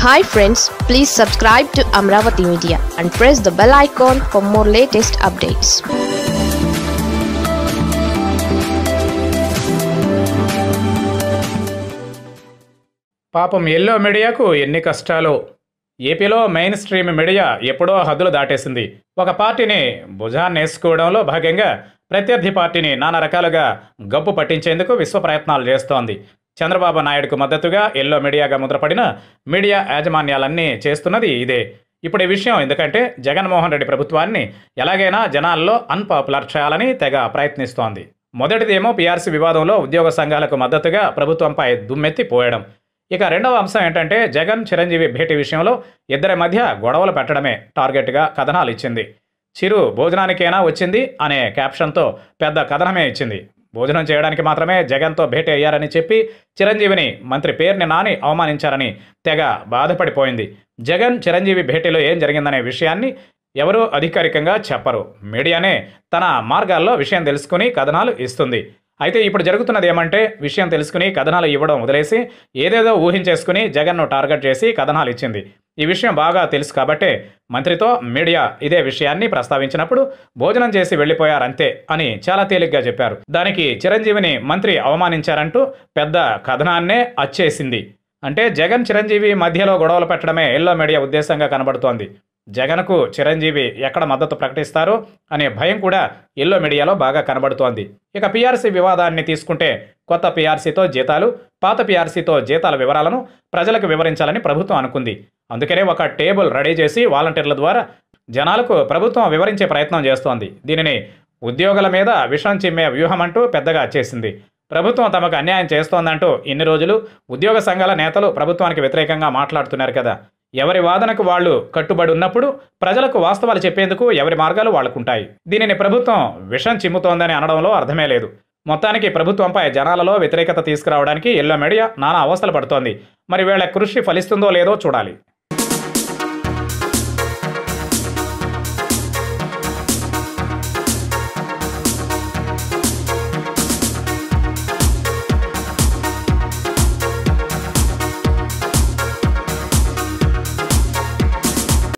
hi friends please subscribe to Amaravati media and press the bell icon for more latest updates పాపం yellow మీడియాకు ఎన్ని కష్టాలు ఏపీలో main stream media ఎప్పుడో హద్దులు దాటేసింది ఒక పార్టీని భుజాన్ని వేసుకోవడంలో భాగంగా ప్రత్యర్థి పార్టీని నానా రకాలుగా గప్పు పట్టించేందుకు విశ్వ ప్రయత్నాలు చేస్తోంది చంద్రబాబు నాయుడుకు మద్దతుగా ఎల్లో మీడియాగా ముద్రపడిన మీడియా యాజమాన్యాలన్నీ చేస్తున్నది ఇదే ఇప్పుడు ఈ విషయం ఎందుకంటే జగన్మోహన్ రెడ్డి ప్రభుత్వాన్ని ఎలాగైనా జనాల్లో అన్పాపులర్ చేయాలని తెగ ప్రయత్నిస్తోంది మొదటిదేమో పీఆర్సీ వివాదంలో ఉద్యోగ సంఘాలకు మద్దతుగా ప్రభుత్వంపై దుమ్మెత్తి పోయడం ఇక రెండవ అంశం ఏంటంటే జగన్ చిరంజీవి భేటీ విషయంలో ఇద్దరి మధ్య గొడవలు పెట్టడమే టార్గెట్గా కథనాలు ఇచ్చింది చిరు భోజనానికైనా వచ్చింది అనే క్యాప్షన్తో పెద్ద కథనమే ఇచ్చింది భోజనం చేయడానికి మాత్రమే జగన్తో భేటీ అయ్యారని చెప్పి చిరంజీవిని మంత్రి పేరుని నాని అవమానించారని తెగ బాధపడిపోయింది జగన్ చిరంజీవి భేటీలో ఏం జరిగిందనే విషయాన్ని ఎవరూ అధికారికంగా చెప్పరు మీడియానే తన మార్గాల్లో విషయం తెలుసుకుని కథనాలు ఇస్తుంది అయితే ఇప్పుడు జరుగుతున్నది ఏమంటే విషయం తెలుసుకుని కథనాలు ఇవ్వడం వదిలేసి ఏదేదో ఊహించేసుకుని జగన్ను టార్గెట్ చేసి కథనాలు ఇచ్చింది ఈ విషయం బాగా తెలుసు కాబట్టే మంత్రితో మీడియా ఇదే విషయాన్ని ప్రస్తావించినప్పుడు భోజనం చేసి వెళ్ళిపోయారంతే అని చాలా తేలిగ్గా చెప్పారు దానికి చిరంజీవిని మంత్రి అవమానించారంటూ పెద్ద కథనాన్నే అచ్చేసింది అంటే జగన్ చిరంజీవి మధ్యలో గొడవలు పెట్టడమే ఎల్లో మీడియా ఉద్దేశంగా కనబడుతోంది జగన్కు చిరంజీవి ఎక్కడ మద్దతు ప్రకటిస్తారో అనే భయం కూడా ఎల్లో మీడియాలో బాగా కనబడుతోంది ఇక పీఆర్సీ వివాదాన్ని తీసుకుంటే కొత్త పీఆర్సీతో జీతాలు పాత పీఆర్సీతో జీతాల వివరాలను ప్రజలకు వివరించాలని ప్రభుత్వం అనుకుంది అందుకనే ఒక టేబుల్ రెడీ చేసి వాలంటీర్ల ద్వారా జనాలకు ప్రభుత్వం వివరించే ప్రయత్నం చేస్తోంది దీనిని ఉద్యోగుల మీద విషం చిమ్మే వ్యూహం అంటూ పెద్దగా చేసింది ప్రభుత్వం తమకు అన్యాయం చేస్తోందంటూ ఇన్ని రోజులు ఉద్యోగ సంఘాల నేతలు ప్రభుత్వానికి వ్యతిరేకంగా మాట్లాడుతున్నారు కదా ఎవరి వాదనకు వాళ్ళు కట్టుబడి ఉన్నప్పుడు ప్రజలకు వాస్తవాలు చెప్పేందుకు ఎవరి మార్గాలు వాళ్ళకుంటాయి దీనిని ప్రభుత్వం విషం చిమ్ముతోందని అనడంలో అర్థమే లేదు మొత్తానికి ప్రభుత్వంపై జనాలలో వ్యతిరేకత తీసుకురావడానికి ఎల్లో మీడియా నానా అవస్థలు పడుతోంది మరి వీళ్ళ కృషి ఫలిస్తుందో లేదో చూడాలి